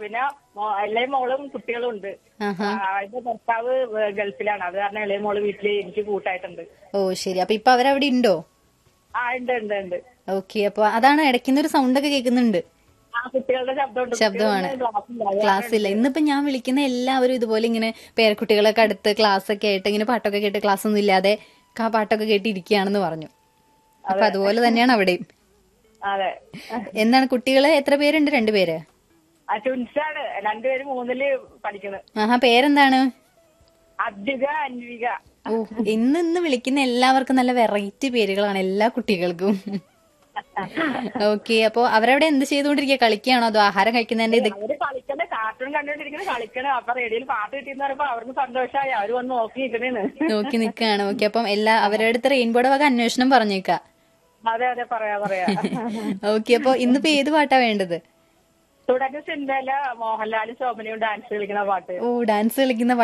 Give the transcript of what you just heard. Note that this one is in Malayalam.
പിന്നെ മോ- ഇളയ മോളും കുട്ടികളും ഉണ്ട് ആഹാ ആ, അതിന്റെ ഭർത്താവ് ഗൾഫിലാണ് അത് കാരണം ഇളയ മോള് വീട്ടില് എനിക്ക് കൂട്ടായിട്ടുണ്ട് ഓ ശരി അപ്പൊ ഇപ്പൊ അവരവിടെ ഉണ്ടോ ആ ഉണ്ട് ഉണ്ട് ഉണ്ട് ഓക്കെ അപ്പൊ അതാണ് ഇടയ്ക്കുന്നൊരു സൗണ്ട് ഒക്കെ കേൾക്കുന്നുണ്ട് ആ കുട്ടികളുടെ ശബ്ദമുണ്ട് ശബ്ദമാണ്. കുട്ടികൾക്ക് class ഇല്ല. ക്ലാസ് ഇല്ല ഇന്നിപ്പോ ഞാൻ വിളിക്കുന്ന എല്ലാവരും ഇതുപോലെ ഇങ്ങനെ പേരക്കുട്ടികളൊക്കെ അടുത്ത് ക്ലാസ് ഒക്കെ ആയിട്ട് ഇങ്ങനെ പാട്ടൊക്കെ കേട്ട് ക്ലാസ് ഒന്നും ഇല്ലാതെ ആ പാട്ടൊക്കെ കേട്ട് ഇരിക്കുകയാണെന്ന് പറഞ്ഞു അപ്പൊ അതുപോലെ തന്നെയാണ് അവിടെയും അതെ എന്താണ് കുട്ടികള് എത്ര പേരുണ്ട് രണ്ടുപേര് ആ ട്വിൻസാണ് രണ്ടുപേരും മൂന്നില് പഠിക്കുന്നത് ആഹാ പേരെന്താണ് അദ്വിക അന്വിക ഓ ഇന്ന് ഇന്ന് വിളിക്കുന്ന എല്ലാവർക്കും നല്ല വെറൈറ്റി പേരുകളാണ് എല്ലാ കുട്ടികൾക്കും ഓക്കെ അപ്പൊ അവരവിടെ എന്ത് ചെയ്തുകൊണ്ടിരിക്കുക കളിക്കുകയാണോ അതോ ആഹാരം കഴിക്കുന്നതിന്റെ ഇത് അവര് കളിക്കണ കാർട്ടൂൺ കണ്ടോണ്ടിരിക്കുന്നത് കളിക്കണം അപ്പൊ റേഡിയോയിൽ പാട്ട് കിട്ടിയെന്ന് പറയുമ്പോ അവർക്ക് സന്തോഷമായി അവര് വന്ന് നോക്കി നിൽക്കണേന്ന് നോക്കി നിൽക്കുകയാണ് ഓക്കെ അപ്പം എല്ലാ അവരുടെ അടുത്ത് റെയിൻബോയുടെ വക അന്വേഷണം പറഞ്ഞേക്കാം അതെ അതെ പറയാ പറയാ ഓക്കെ അപ്പൊ ഇന്നിപ്പോ ഏത് പാട്ടാ വേണ്ടത് തുടക്ക സിനിമയില് മോഹൻലാലും ശോഭനയും ഡാൻസ് കളിക്കുന്ന പാട്ട് ഓ ഡാൻസ് കളിക്കുന്ന